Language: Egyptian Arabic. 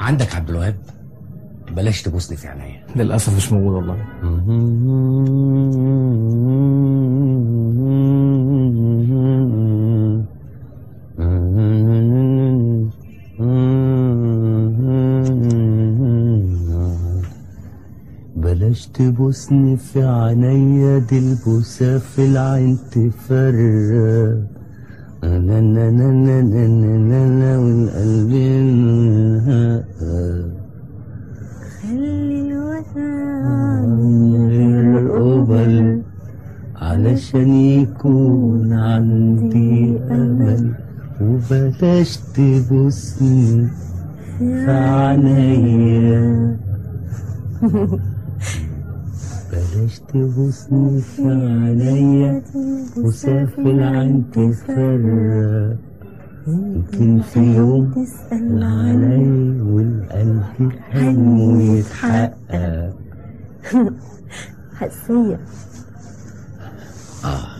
عندك عبد الوهاب بلاش تبوسني في عينيا للاسف مش موجود والله بلاش تبوسني في عينيا دي البوسة في العين تفرق انا انا انا انا انا انا انا والقلب ينهق. خلي غير القبل علشان يكون عندي امل وبلاش تبوسني في عينيا بلاش تبوسني في عينيا وسافر العين تفرق يمكن في يوم تسأل علي والقلب همه يتحقق حسية آه